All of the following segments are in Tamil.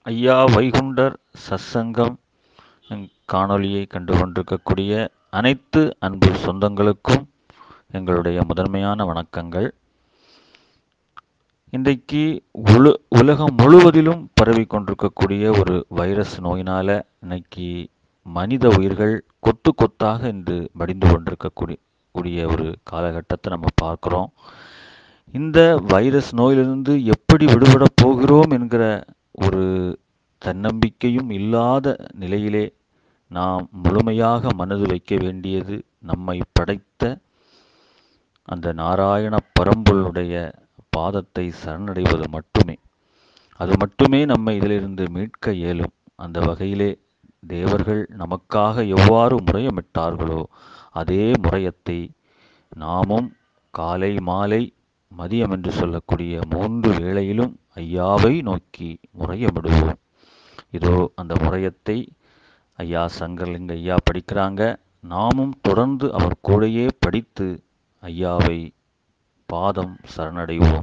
ஐயா வைகுண்டர் சத்சங்கம் காணொளியை கண்டு கொண்டிருக்கக்கூடிய அனைத்து அன்பு சொந்தங்களுக்கும் எங்களுடைய முதன்மையான வணக்கங்கள் இன்றைக்கு உல உலகம் முழுவதிலும் பரவி கொண்டிருக்கக்கூடிய ஒரு வைரஸ் நோயினால் இன்னைக்கு மனித உயிர்கள் கொத்து கொத்தாக இன்று மடிந்து கொண்டிருக்கக்கூடிய கூடிய ஒரு காலகட்டத்தை நம்ம பார்க்குறோம் இந்த வைரஸ் நோயிலிருந்து எப்படி விடுபடப் போகிறோம் என்கிற ஒரு தன்னம்பிக்கையும் இல்லாத நிலையிலே நாம் முழுமையாக மனது வைக்க வேண்டியது நம்மை படைத்த அந்த நாராயண பரம்பொருளுடைய பாதத்தை சரணடைவது மட்டுமே அது மட்டுமே நம்மை இதிலிருந்து மீட்க இயலும் அந்த வகையிலே தேவர்கள் நமக்காக எவ்வாறு முறையமிட்டார்களோ அதே முறையத்தை நாமும் காலை மாலை மதியம் என்று சொல்லக்கூடிய மூன்று வேளையிலும் ஐயாவை நோக்கி முறையமிடுவோம் இதோ அந்த முறையத்தை ஐயா சங்கர்லிங்க ஐயா படிக்கிறாங்க நாமும் தொடர்ந்து அவர் கூடையே படித்து ஐயாவை பாதம் சரணடைவோம்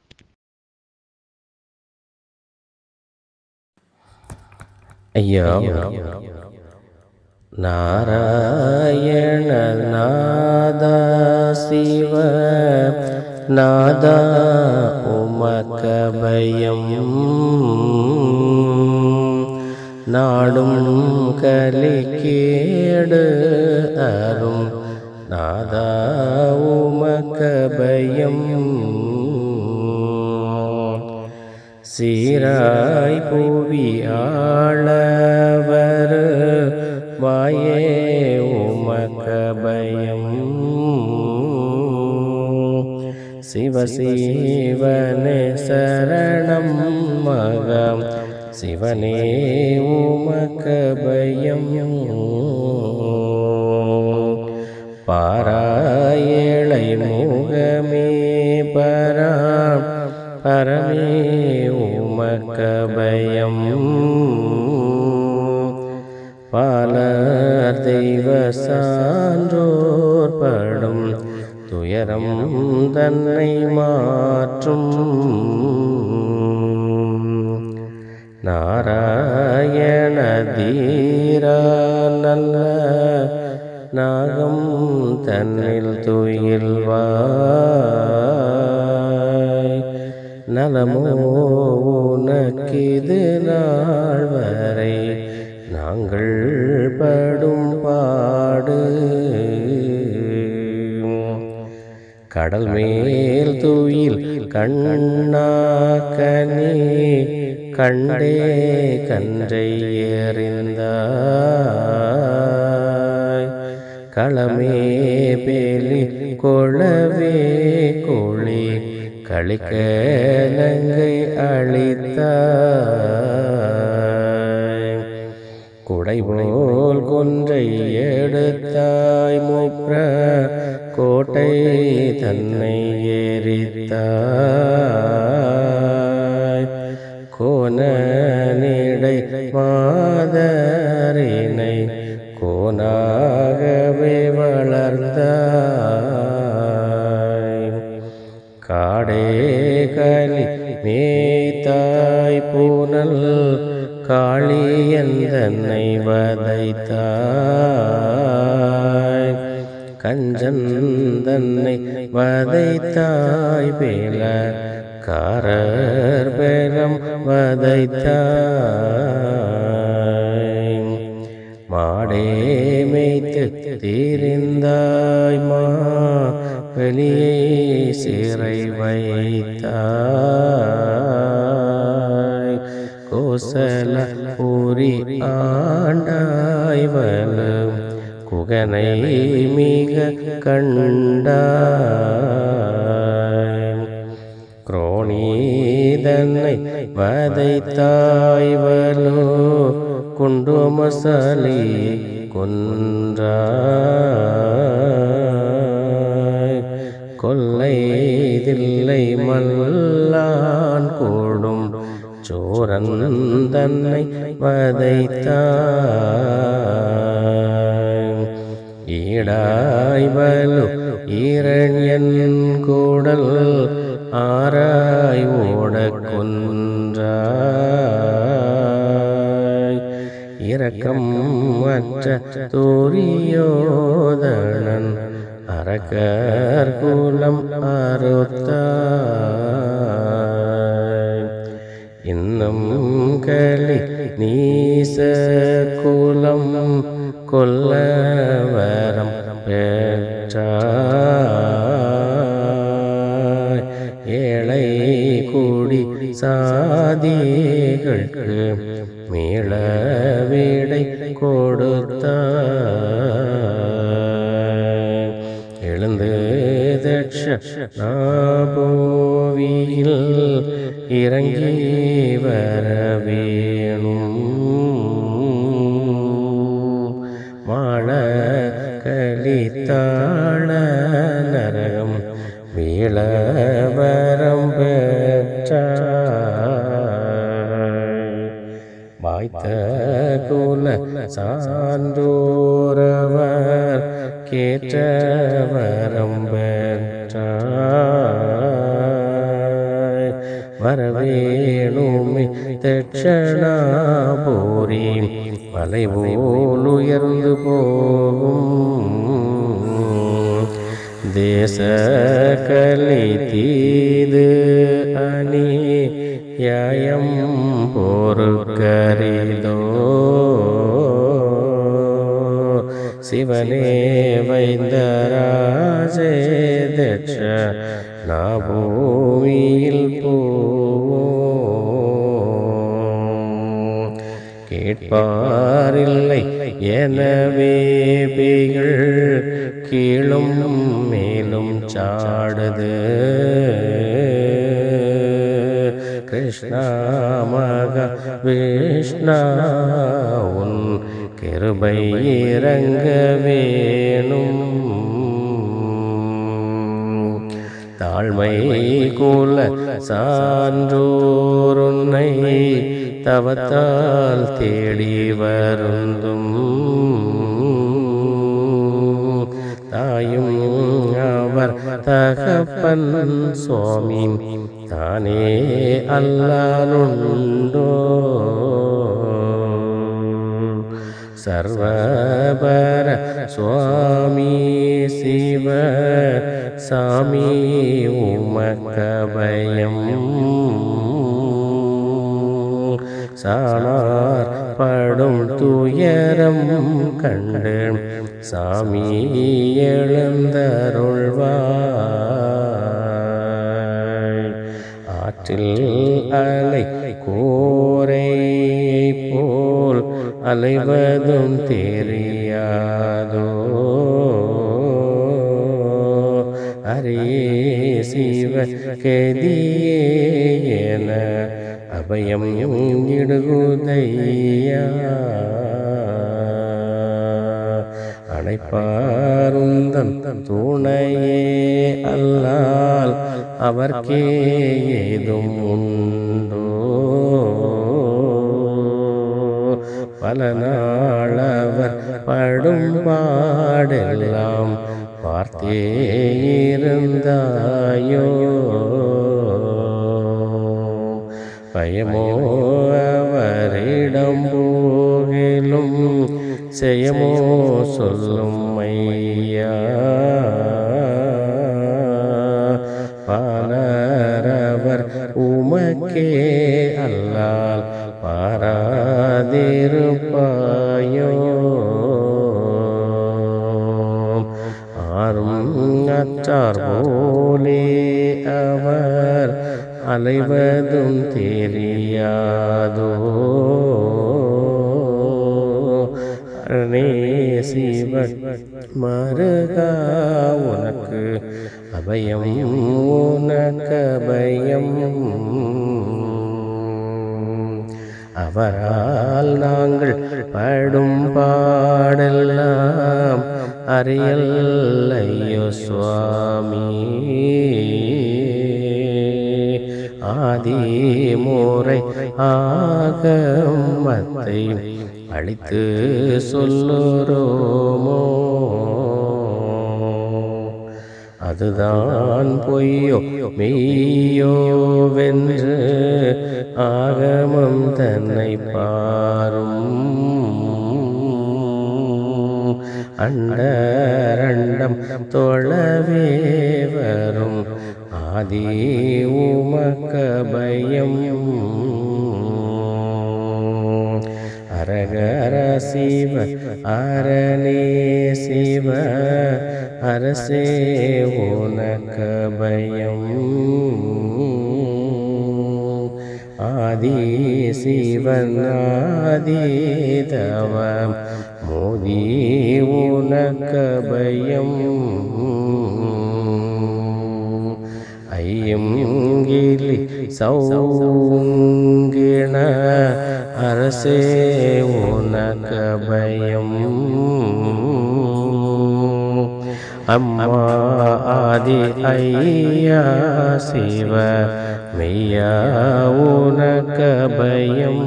ஐயா நாராயண நாத சிவ நாத உமக்கபயம் நாடும் கலிக்கேடு அரும் நாதா உமக்கபயம் சீராய் புவி ஆளவர் வாயே உமக்கபயம் சிவசீவனே சரணம் மகம் சிவனே உமக்கபயம் பாராயளை முகமே பராம் பரமே உமக்கபயம் பாலர் தெய்வ சான்றோர் படும் துயரம் தன்னை மாற்றும் நாராயண தீரா நல்ல நாகம் தன்னில் துயில்வாய் நலமோ உனக்கிது நாள் வரை நாங்கள் படும் பாடு கடல் மேல் துயில் கண்ணாக்கனே கண்டே கன்றை எறிந்தாய் களமே பேலி கொளவே கோழி களிக்கலங்கை அளித்தாய் குடை போல் கொன்றை எடுத்தாய் முப்ர கோட்டை தன்னை எரித்தாய் கோன நிடை மாதரினை கோனாகவே வளர்த்தாய் காடே கலி மேய்த்தாய் பூனல் காளியன் தன்னை வதைத்தாய் கஞ்சன் தன்னை வதைத்தாய் பேல காரர் பெலம் வதைத்தாய் மாடே மேய்த்து தீரிந்தாய் மா வெளியே சிறை வைத்தாய் கோசல பூரி ஆண்டாய் வலும் குகனை மிக கண்டாய் குரோணீதன்னை வதைத்தாய் வலோ குண்டு மசாலி கொன்றாய் கொல்லை தில்லை மல்லான் கூடும் சோரன் தன்னை வதைத்தாய் ஈடாய் பலு ஈரண்யன் கூடல் ஆராய் ஓடக் கொன்றாய் இரக்கம் மற்ற தூரியோதனன் அரக்கர் குலம் அறுத்தாய் இன்னும் களி நீச குலம் கொல்ல வரம் பெற்றாய் ஏழை கூடி சாதிகளுக்கு மீள வீடை கொடுத்தாய் எழுந்து தட்ச நாபோவியில் இறங்கி வர வேணும் மாள கலித்தாள நரகம் வீழ வரம் பெற்றாய் வாய்த்த குல சான்றோரவர் கேற்ற வரம் பெற்றாய் வரவேணுமே தட்சணாபூரி மலை போல் உயர்ந்து போகும் தேச கலி தீது அணி யாயம் பொறுக்கரிதோ சிவனே வைந்தராஜே தட்ச நாபூமியில் போவோம் கேட்பாரில்லை எனவே பேய்கள் கீழும் மேலும் சாடுது கிருஷ்ணா மக விஷ்ணா உன் கிருபை இறங்க வேணும் தாழ்மை கூல சான்றோருன்னை தவத்தால் தேடி வருந்தும் தாயும் அவர் தகப்பன் சுவாமி தானே அல்லானுண்டோ சர்வபர சுவாமி சிவ சாமி உமக்கபயம் சாணார் படும் துயரம் கண்டு சாமி எழுந்தருள்வாய் ஆற்றில் அலை கோரை போல் அலைவதும் தெரியாதோ அரே சிவ கதியே என அபயம் இடுகுதையா அணைப்பாருந்தன் துணையே அல்லால் அவர்க்கே ஏதும் உண்டோ பல நாளவர் படும் பாடெல்லாம் பார்த்தே இருந்தாயோ பயமோ அவரிடம் போகிலும் செய்யமோ சொல்லும் ஐயா பாலரவர் உமக்கே அல்லால் பாராதிருப்பாயோ ஆறும் அச்சார் போலே அவர் அலைவதும் தெரியாதோ அரணே சிவ மருகா உனக்கு அபயம் உனக்கு அபயம் அவரால் நாங்கள் படும் பாடெல்லாம் அறியல் ஐயோ சுவாமி ஆதிமுறை ஆகமத்தை அழித்து சொல்லுறோமோ அதுதான் பொய்யோ மெய்யோ வென்று ஆகமம் தன்னை பாரும் அண்டரண்டம் தொழவே வரும் ஆதி உமக்கபயம் அரகர சிவ அரணே சிவ அரசே உனக்கபயம் ஆதி சிவன் ஆதிதவம் மோதி உனக்கபயம் ஐயம் கிளி சௌங்கிண அரசே உனக்கபயம் அம்மா ஆதி ஐயா சிவ மெய்யா உனக்கபயம்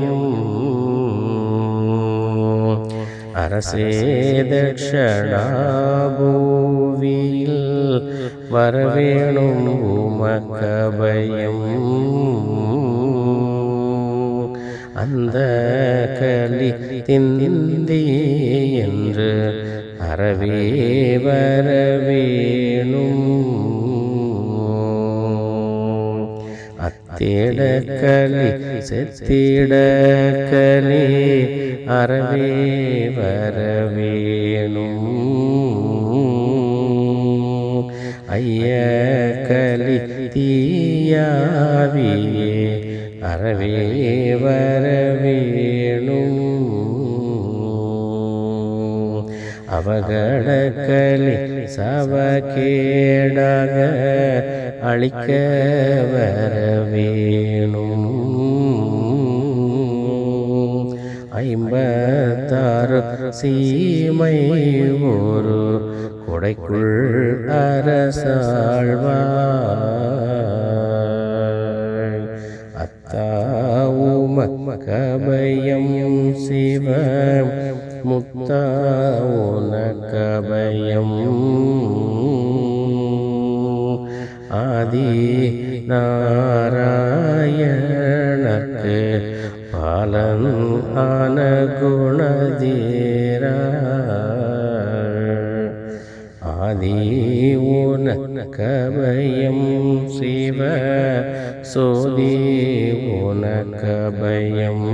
அரசே தட்சணாபூவியில் வரவேணும் உமக்கபயம் அந்த கலி திந்தி என்று அறவே வரவேணும் அத்திடக்கலி செத்திடக்கலி அறவே வரவேணும் ஐய கலி தீயாவியே அறவே வரவேணும் அவகடக்கலி சவகேடாக அழிக்க வரவேணும் ஐம்பத்தாறு சீமை ஒரு கொடைக்குள் அரசாழ்வாய் அத்தாவும கபயம் சிவ முத்தாவுன கபயம் ஆதி நாராயணக்கு பாலன் ஆன குணதீரா ஆதி ஊன கபயம் சிவ சோதி ஊன கபயம்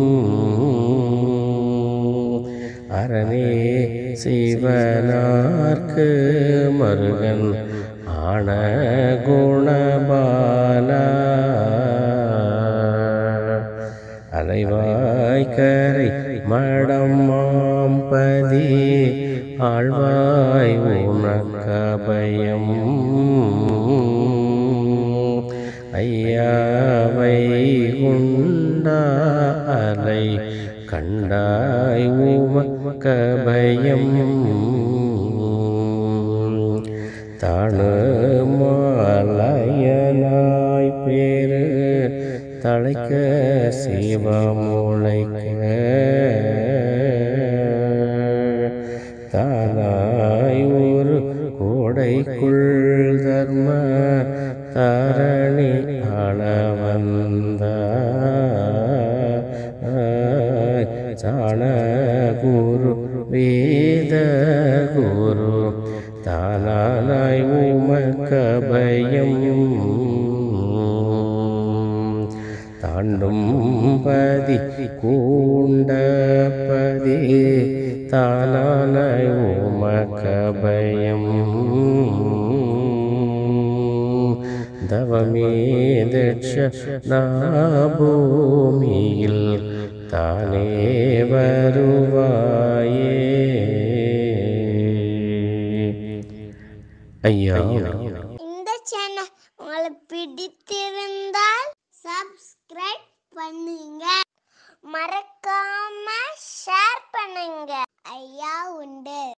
அரணே சிவனார்க்கு மருகன் ஆன குணபாலா அலைவாய் கரை மடம் மாம்பதி ஆழ்வாய் உனக்கபயம் ஐயாவை குண்டா அலை கண்டாய் உமக்கபயம் தானு மாலயனாய் பேரு தழைக்க சிவமுளைக்க தானாய் ஒரு கோடைக்குள் தர்ம தாரணி அளவந்த சாண குரு வேத குரு தானாய் உமக்கபயம் தாண்டும் பதி கூண்டபதி தானாய் உமக்கபயம் தவமே தட்ச பூமியில் தானே வருவாயே ஐயா இந்த சேனல் உங்களை பிடித்திருந்தால் சப்ஸ்கிரைப் பண்ணுங்க மறக்காம ஷேர் பண்ணுங்க ஐயா உண்டு